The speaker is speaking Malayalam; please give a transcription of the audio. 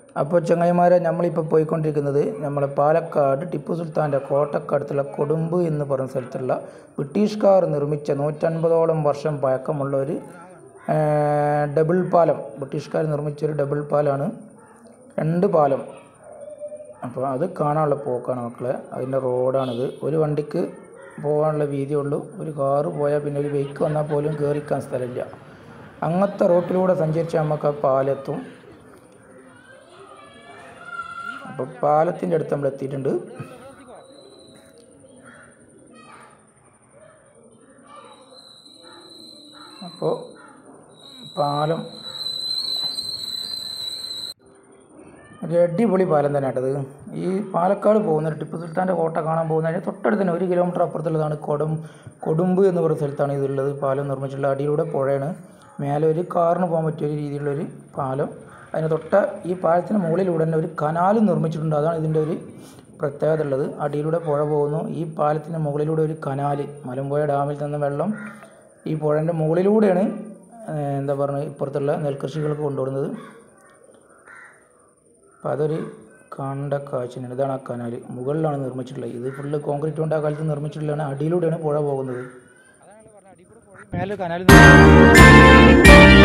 അപ്പോൾ ചങ്ങായിമാരെ നമ്മളിപ്പോൾ പോയിക്കൊണ്ടിരിക്കുന്നത് നമ്മളെ പാലക്കാട് ടിപ്പു സുൽത്താൻ്റെ കോട്ടക്കടുത്തുള്ള കൊടുമ്പ് എന്ന് പറയുന്ന സ്ഥലത്തുള്ള ബ്രിട്ടീഷുകാർ നിർമ്മിച്ച നൂറ്റൻപതോളം വർഷം പഴക്കമുള്ള ഒരു ആ, ഡബിൾ പാലം ബ്രിട്ടീഷുകാർ നിർമ്മിച്ച ഒരു ഡബിൾ പാലമാണ് രണ്ട് പാലം അപ്പോൾ അത് കാണാനുള്ള പോക്കാണ് മക്കളെ അതിൻ്റെ റോഡാണിത് ഒരു വണ്ടിക്ക് പോകാനുള്ള വീതിയേ ഉള്ളൂ ഒരു കാറ് പോയാൽ പിന്നെ ഒരു ബൈക്ക് വന്നാൽ പോലും കയറിക്കാൻ സ്ഥലമില്ല അങ്ങനത്തെ റോട്ടിലൂടെ സഞ്ചരിച്ച് നമുക്ക് ആ പാലെത്തും അപ്പോൾ പാലത്തിൻ്റെ അടുത്ത് നമ്മൾ എത്തിയിട്ടുണ്ട് അപ്പോൾ പാലം ഒരു അടിപൊളി പാലം തന്നെ കേട്ടത് ഈ പാലക്കാട് പോകുന്ന ടിപ്പു സുൽത്താൻ്റെ കോട്ട കാണാൻ പോകുന്നതിന് തൊട്ടടുത്ത് തന്നെ ഒരു കിലോമീറ്റർ അപ്പുറത്തുള്ളതാണ് കൊടും കൊടുമ്പ് എന്ന് പറയുന്ന സ്ഥലത്താണ് ഇതുള്ളത് പാലം നിർമ്മിച്ചിട്ടുള്ള അടിയിലൂടെ പുഴയാണ് മേലെ ഒരു കാറിന് പോകാൻ പറ്റിയ ഒരു രീതിയിലുള്ളൊരു പാലം അതിന് തൊട്ട ഈ പാലത്തിന് മുകളിലൂടെ തന്നെ ഒരു കനാലും നിർമ്മിച്ചിട്ടുണ്ട് അതാണ് ഇതിൻ്റെ ഒരു പ്രത്യേകത ഉള്ളത് അടിയിലൂടെ പുഴ പോകുന്നു ഈ പാലത്തിന് മുകളിലൂടെ ഒരു കനാല് മലമ്പുഴ ഡാമിൽ നിന്ന് വെള്ളം ഈ പുഴൻ്റെ മുകളിലൂടെയാണ് ഏഹ്, എന്താ പറയുക ഇപ്പുറത്തുള്ള നെൽകൃഷികൾക്ക് കൊണ്ടുവരുന്നത് അപ്പോൾ അതൊരു കണ്ട കാഴ്ചയാണ് ഇതാണ് ആ കനാൽ മുകളിലാണ് നിർമ്മിച്ചിട്ടുള്ളത് ഇത് ഫുള്ള് കോൺക്രീറ്റ് കൊണ്ട് ആ കാലത്ത് നിർമ്മിച്ചിട്ടുള്ളതാണ് അടിയിലൂടെയാണ് പുഴ പോകുന്നത് മേലെ കനാൽ